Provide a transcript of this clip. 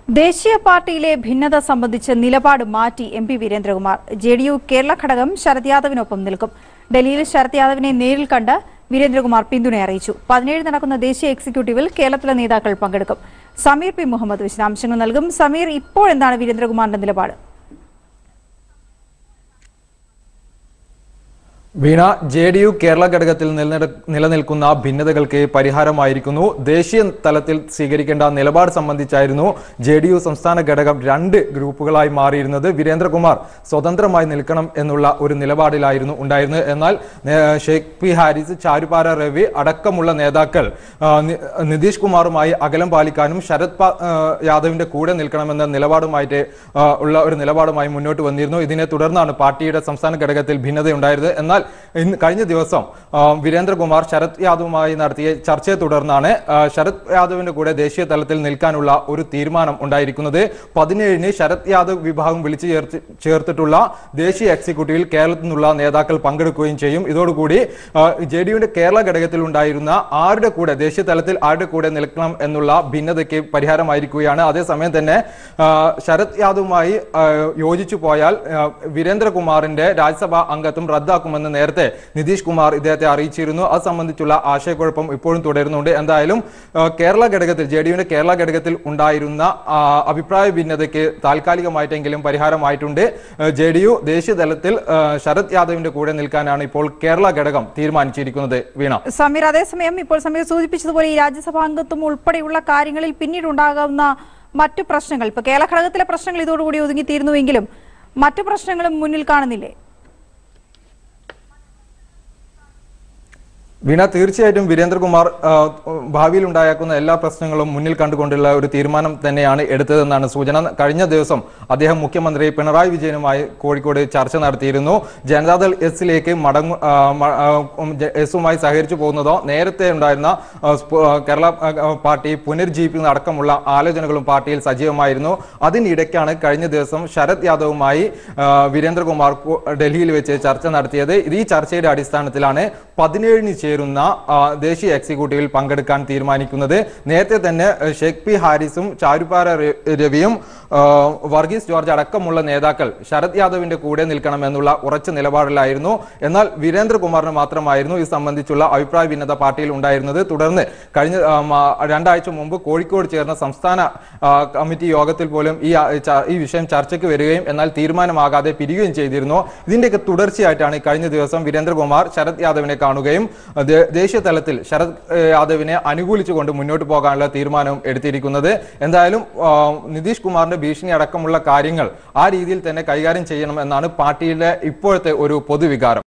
ദേശീയ പാർട്ടിയിലെ ഭിന്നത സംബന്ധിച്ച് നിലപാട് മാറ്റി M P Veerendrakumar J D U Kerala ഘടകം ശരത് യാദവിനൊപ്പം നിൽക്കും ഡൽഹിയിൽ ശരത് യാദവിനെ നേരിൽ കണ്ട് വീരേന്ദ്രകുമാർ പിന്തുണ അറിയിച്ചു പതിനേഴ് നടക്കുന്ന ദേശീയ എക്സിക്യൂട്ടീവിൽ കേരളത്തിലെ നേതാക്കൾ പങ്കെടുക്കും സമീർ പി മുഹമ്മദ് വിശദാംശങ്ങൾ നൽകും സമീർ ഇപ്പോൾ എന്താണ് വീരേന്ദ്രകുമാറിന്റെ നിലപാട് വീണ ജെ ഡി യു കേരള ഘടകത്തിൽ നിലനിട- നിലനിൽക്കുന്ന ഭിന്നതകൾക്ക് പരിഹാരമായിരിക്കുന്നു ദേശീയ തലത്തിൽ സ്വീകരിക്കേണ്ട നിലപാട് സംബന്ധിച്ചായിരുന്നു ജെ ഡി യു സംസ്ഥാന ഘടകം രണ്ട് ഗ്രൂപ്പുകളായി മാറിയിരുന്നത് വീരേന്ദ്രകുമാർ സ്വതന്ത്രമായി നിൽക്കണം എന്നുള്ള ഒരു നിലപാടിലായിരുന്നു ഉണ്ടായിരുന്നത് എന്നാൽ ഏ, ഷെയ്ഖ് പി ഹാരിസ് ചാരുപാര രവി അടക്കമുള്ള നേതാക്കൾ ആ, നി- നിതീഷ് കുമാറുമായി അകലം പാലിക്കാനും ശരത് പ- ആ, യാദവിന്റെ കൂടെ നിൽക്കണമെന്ന നിലപാടുമായിട്ട് ആ, ഉള്ള ഒരു നിലപാടുമായി മുന്നോട്ട് വന്നിരുന്നു ഇതിനെ തുടർന്നാണ് പാർട്ടിയുടെ സംസ്ഥാന ഘടകത്തിൽ ഭിന്നതയുണ്ടായത് എന്നാൽ ഇന്ന് കഴിഞ്ഞ ദിവസം ആ, വീരേന്ദ്രകുമാർ ശരത് യാദവുമായി നടത്തിയ ചർച്ചയെ തുടർന്നാണ് ആ, ശരത് യാദവിന്റെ കൂടെ ദേശീയ തലത്തിൽ നിൽക്കാനുള്ള ഒരു തീരുമാനം ഉണ്ടായിരിക്കുന്നത് പതിനേഴിന് ശരത് യാദവ് വിഭാഗം വിളിച്ചു ചേർത്ത് ചേർത്തിട്ടുള്ള ദേശീയ എക്സിക്യൂട്ടീവിൽ കേരളത്തിൽ നിന്നുള്ള നേതാക്കൾ പങ്കെടുക്കുകയും ചെയ്യും ഇതോടുകൂടി ജെ ഡി യുവിന്റെ കേരള ഘടകത്തിൽ ഉണ്ടായിരുന്ന ആരുടെ കൂടെ ദേശീയ തലത്തിൽ ആരുടെ കൂടെ നിൽക്കണം എന്നുള്ള ഭിന്നതയ്ക്ക് പരിഹാരമായിരിക്കുകയാണ് അതേസമയം തന്നെ ആ, ശരത് യാദവുമായി ആ, യോജിച്ചു പോയാൽ ആ, വീരേന്ദ്രകുമാറിന്റെ രാജ്യസഭാ അംഗത്വം റദ്ദാക്കുമെന്ന് നേരത്തെ നിതീഷ് കുമാർ ഇദ്ദേഹത്തെ അറിയിച്ചിരുന്നു അത് സംബന്ധിച്ചുള്ള ആശയക്കുഴപ്പം ഇപ്പോഴും തുടരുന്നുണ്ട് എന്തായാലും ആ, കേരള ഘടകത്തിൽ ജെ ഡി യുവിന്റെ കേരള ഘടകത്തിൽ ഉണ്ടായിരുന്ന ആ, അഭിപ്രായ ഭിന്നതയ്ക്ക് താൽക്കാലികമായിട്ടെങ്കിലും പരിഹാരമായിട്ടുണ്ട് ജെ ഡി യു ദേശീയ തലത്തിൽ ആ, ശരത് യാദവിന്റെ കൂടെ നിൽക്കാനാണ് ഇപ്പോൾ കേരള ഘടകം തീരുമാനിച്ചിരിക്കുന്നത് വീണ സമീർ അതേസമയം ഇപ്പോൾ സമീർ സൂചിപ്പിച്ചതുപോലെ ഈ രാജ്യസഭാ അംഗത്വം ഉൾപ്പെടെയുള്ള കാര്യങ്ങളിൽ പിന്നീട് ഉണ്ടാകാവുന്ന മറ്റു പ്രശ്നങ്ങൾ ഇപ്പൊ കേരള ഘടകത്തിലെ പ്രശ്നങ്ങൾ ഇതോടുകൂടി ഒതുങ്ങിത്തീരുന്നുവെങ്കിലും മറ്റു പ്രശ്നങ്ങളും മുന്നിൽ കാണുന്നില്ലേ വീണ തീർച്ചയായിട്ടും വീരേന്ദ്രകുമാർ ആ, ഭാവിയിൽ ഉണ്ടായേക്കുന്ന എല്ലാ പ്രശ്നങ്ങളും മുന്നിൽ കണ്ടുകൊണ്ടുള്ള ഒരു തീരുമാനം തന്നെയാണ് എടുത്തതെന്നാണ് സൂചന കഴിഞ്ഞ ദിവസം അദ്ദേഹം മുഖ്യമന്ത്രി പിണറായി വിജയനുമായി കോഴിക്കോട് ചർച്ച നടത്തിയിരുന്നു ജനതാദൾ എസിലേക്ക് മടങ്ങു ആ, മ- ആ, ഉം, ജെ- എസുമായി സഹകരിച്ചു പോകുന്നതോ നേരത്തെ ഉണ്ടായിരുന്ന ആ, സ്പ- ആ, കേരള ആ, ആ, പാർട്ടി പുനർജീവിക്കുന്ന അടക്കമുള്ള ആലോചനകളും പാർട്ടിയിൽ സജീവമായിരുന്നു അതിനിടയ്ക്കാണ് കഴിഞ്ഞ ദിവസം ശരത് യാദവുമായി ആ, വീരേന്ദ്രകുമാർ കു- ഡൽഹിയിൽ വെച്ച് ചർച്ച നടത്തിയത് ഇത് ഈ ചർച്ചയുടെ അടിസ്ഥാനത്തിലാണ് പതിനേഴിന് ചേരുന്ന ആ, ദേശീയ എക്സിക്യൂട്ടീവിൽ പങ്കെടുക്കാൻ തീരുമാനിക്കുന്നത് നേരത്തെ തന്നെ ആ, ഷെയ്ഖ് പി ഹാരിസും ചാരുപാര ര- രവിയും ആ, വർഗീസ് ജോർജ് അടക്കമുള്ള നേതാക്കൾ ശരത് യാദവിന്റെ കൂടെ നിൽക്കണമെന്നുള്ള ഉറച്ച നിലപാടിലായിരുന്നു എന്നാൽ വീരേന്ദ്രകുമാറിന് മാത്രമായിരുന്നു ഇത് സംബന്ധിച്ചുള്ള അഭിപ്രായ ഭിന്നത പാർട്ടിയിൽ ഉണ്ടായിരുന്നത് തുടർന്ന് കഴിഞ്ഞ ആ, മ- രണ്ടാഴ്ച മുമ്പ് കോഴിക്കോട് ചേർന്ന സംസ്ഥാന ആ, കമ്മിറ്റി യോഗത്തിൽ പോലും ഈ ആ, ച- ഈ വിഷയം ചർച്ചയ്ക്ക് വരികയും എന്നാൽ തീരുമാനമാകാതെ പിരിയുകയും ചെയ്തിരുന്നു ഇതിന്റെയൊക്കെ തുടർച്ചയായിട്ടാണ് കഴിഞ്ഞ ദിവസം വീരേന്ദ്രകുമാർ ശരത് യാദവിനെ കാണുകയും ദേ- ദേശീയ തലത്തിൽ ശരത് ഏഹ്, യാദവിനെ അനുകൂലിച്ചുകൊണ്ട് മുന്നോട്ട് പോകാനുള്ള തീരുമാനവും എടുത്തിരിക്കുന്നത് എന്തായാലും ആ, നിതീഷ് കുമാറിന്റെ ഭീഷണി അടക്കമുള്ള കാര്യങ്ങൾ ആ രീതിയിൽ തന്നെ കൈകാര്യം ചെയ്യണം എന്നാണ് പാർട്ടിയിലെ ഇപ്പോഴത്തെ ഒരു പൊതുവികാരം